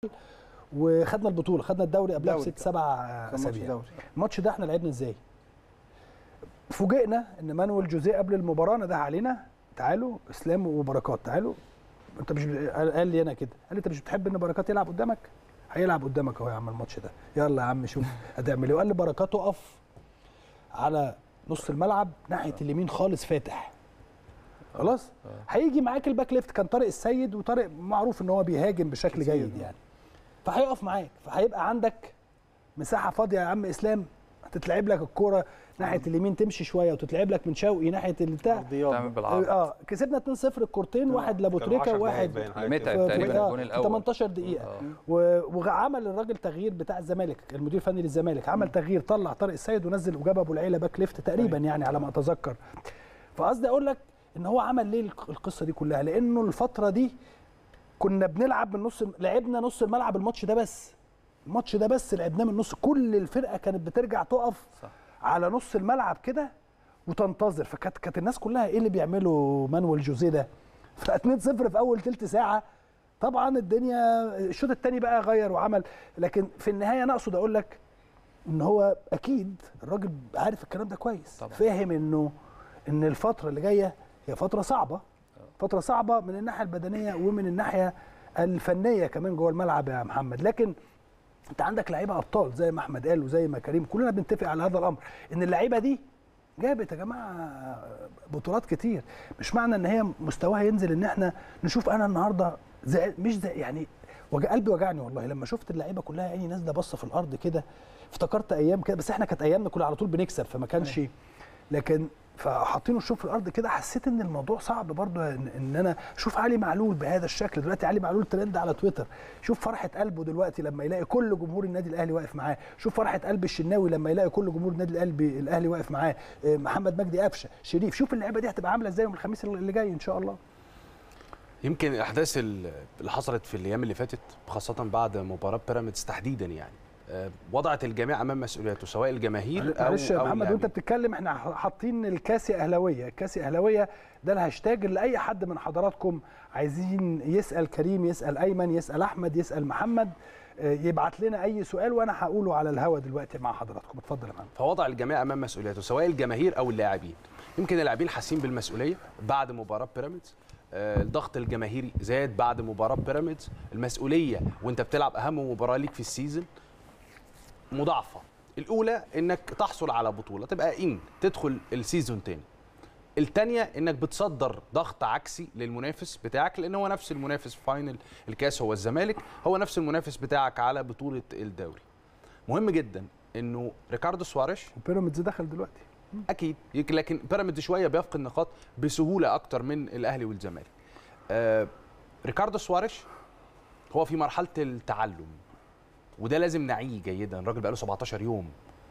وخدنا البطوله خدنا الدوري قبلها دوري. بست سبع كان ماتش اسابيع دوري الماتش ده احنا لعبنا ازاي فوجئنا ان مانويل جوزيه قبل المباراه نده علينا تعالوا اسلام وبركات تعالوا انت مش قال قال لي انا كده قال لي انت مش بتحب ان بركات يلعب قدامك هيلعب قدامك اهو يا عم الماتش ده يلا يا عم شوف هتعمل ايه وقال لي بركات اقف على نص الملعب ناحيه اليمين خالص فاتح خلاص هيجي معاك الباك ليفت كان طارق السيد وطارق معروف ان هو بيهاجم بشكل كتير، جيد آه. يعني فهيقف معاك فهيبقى عندك مساحه فاضيه يا عم اسلام هتتلعب لك الكوره ناحيه اليمين تمشي شويه وتتلعب لك من شوقي ناحيه البتاع عرضيات تعمل بالعرض اه كسبنا 2-0 الكورتين واحد لابو كانوا 10 تريكه دقايق وواحد باين حاجة متعب كده. تقريبا آه، الجون في الاول 18 دقيقه آه. و- وعمل الراجل تغيير بتاع الزمالك المدير الفني للزمالك عمل تغيير طلع طارق السيد ونزل وجاب ابو العيله باك ليفت تقريبا يعني على ما اتذكر فقصدي اقول لك ان هو عمل ليه الق- القصه دي كلها لانه الفتره دي كنا بنلعب من نص لعبنا نص الملعب الماتش ده بس الماتش ده بس لعبناه من نص كل الفرقه كانت بترجع تقف صح. على نص الملعب كده وتنتظر فكانت كانت الناس كلها ايه اللي بيعمله مانويل جوزيه ده ف 2 0 في اول ثلث ساعه طبعا الدنيا الشوط الثاني بقى غير وعمل لكن في النهايه انا اقصد اقول لك ان هو اكيد الراجل عارف الكلام ده كويس طبعا. فاهم انه ان الفتره اللي جايه هي فتره صعبه فتره صعبه من الناحيه البدنيه ومن الناحيه الفنيه كمان جوه الملعب يا محمد لكن انت عندك لعيبه ابطال زي ما احمد قال وزي ما كريم كلنا بنتفق على هذا الامر ان اللعيبه دي جابت يا جماعه بطولات كتير مش معنى ان هي مستواها ينزل ان احنا نشوف انا النهارده زي مش زي يعني وجع قلبي وجعني والله لما شفت اللعيبه كلها عيني نازله باصه في الارض كده افتكرت ايام كده بس احنا كانت ايامنا كنا على طول بنكسب فما كانش لكن فحاطينه الشوط في الارض كده حسيت ان الموضوع صعب برضه ان, ان انا اشوف علي معلول بهذا الشكل دلوقتي علي معلول ترند على تويتر شوف فرحه قلبه دلوقتي لما يلاقي كل جمهور النادي الاهلي واقف معاه شوف فرحه قلب الشناوي لما يلاقي كل جمهور النادي الاهلي الاهلي واقف معاه إيه، محمد مجدي قفشه شريف شوف اللعيبه دي هتبقى عامله ازاي يوم الخميس اللي جاي ان شاء الله يمكن الاحداث ال- اللي حصلت في الايام اللي فاتت خاصه بعد مباراه بيراميدز تحديدا يعني آه، وضعت الجميع امام مسؤوليته سواء الجماهير او معلش يا أو محمد وانت اللاعبين. بتتكلم احنا حاطين الكاسي اهلاويه الكاسي اهلاويه ده الهاشتاج اللي اي حد من حضراتكم عايزين يسال كريم يسال ايمن يسال احمد يسال محمد آه، يبعت لنا اي سؤال وانا هقوله على الهوا دلوقتي مع حضراتكم اتفضل يا محمد فوضع الجميع امام مسؤوليته سواء الجماهير او اللاعبين يمكن اللاعبين حاسين بالمسؤوليه بعد مباراه بيراميدز آه، الضغط الجماهيري زاد بعد مباراه بيراميدز المسؤوليه وانت بتلعب اهم مباراه ليك في السيزون مضاعفه الاولى انك تحصل على بطوله تبقى ان تدخل السيزون تاني الثانيه انك بتصدر ضغط عكسي للمنافس بتاعك لان هو نفس المنافس في فاينل الكاس هو الزمالك هو نفس المنافس بتاعك على بطوله الدوري مهم جدا انه ريكاردو سواريش وبيراميدز دخل دلوقتي اكيد يك- لكن بيراميدز شويه بيفقد نقاط بسهوله اكتر من الاهلي والزمالك آه ريكاردو سواريش هو في مرحله التعلم وده لازم نعيه جيدا الراجل بقاله 17 يوم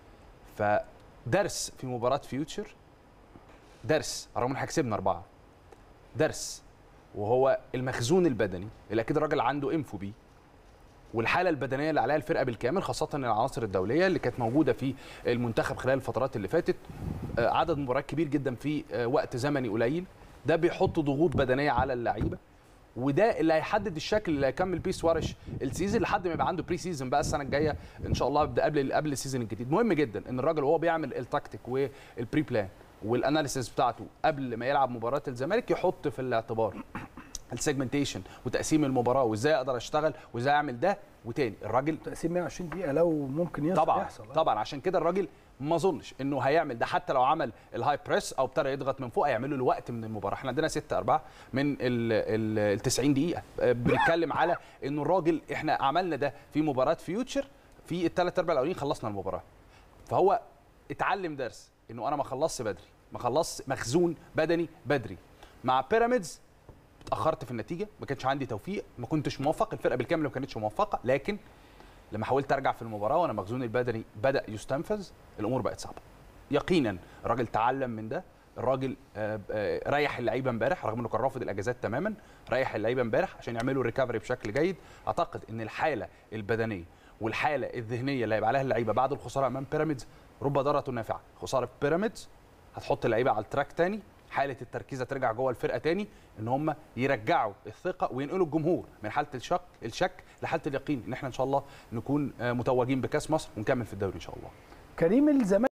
فدرس في مباراه فيوتشر درس رغم ان احنا كسبنا اربعه درس وهو المخزون البدني اللي اكيد الراجل عنده انفو بيه والحاله البدنيه اللي عليها الفرقه بالكامل خاصه العناصر الدوليه اللي كانت موجوده في المنتخب خلال الفترات اللي فاتت آه، عدد مباريات كبير جدا في آه، وقت زمني قليل ده بيحط ضغوط بدنيه على اللعيبه وده اللي هيحدد الشكل اللي هيكمل بيه سوارش السيزون لحد ما يبقى عنده بري سيزون بقى السنه الجايه ان شاء الله يبدا قبل قبل السيزون الجديد مهم جدا ان الراجل وهو بيعمل التكتيك والبري بلان والاناليسيس بتاعته قبل ما يلعب مباراه الزمالك يحط في الاعتبار السيجمنتيشن وتقسيم المباراه وازاي اقدر اشتغل وازاي اعمل ده وتاني الراجل تقسيم 120 دقيقه لو ممكن يحصل طبعا يحصل آه. طبعا عشان كده الراجل ما اظنش انه هيعمل ده حتى لو عمل الهاي بريس او ابتدى يضغط من فوق هيعملوا له وقت من المباراه احنا عندنا 6 4 من ال 90 دقيقه آه، بنتكلم على انه الراجل احنا عملنا ده في مباراه فيوتشر في الثلاث ارباع الاولين خلصنا المباراه فهو اتعلم درس انه انا ما خلصش بدري ما خلصش مخزون بدني بدري مع بيراميدز اتاخرت في النتيجه ما كانش عندي توفيق ما كنتش موفق الفرقه بالكامل ما كانتش موفقه لكن لما حاولت ارجع في المباراه وانا مخزوني البدني بدا يستنفذ الامور بقت صعبه يقينا الراجل تعلم من ده الراجل آه، آه، ريح اللعيبه امبارح رغم انه كان رافض الاجازات تماما ريح اللعيبه امبارح عشان يعملوا ريكفري بشكل جيد اعتقد ان الحاله البدنيه والحاله الذهنيه اللي هيبقى عليها اللعيبه بعد الخساره امام بيراميدز رب ضاره نافعه خساره بيراميدز هتحط اللعيبه على التراك تاني حاله التركيز ترجع جوه الفرقه تاني ان هم يرجعوا الثقه وينقلوا الجمهور من حاله الشك الشك لحاله اليقين ان احنا ان شاء الله نكون آه، متوجين بكاس مصر ونكمل في الدوري ان شاء الله كريم الزمالك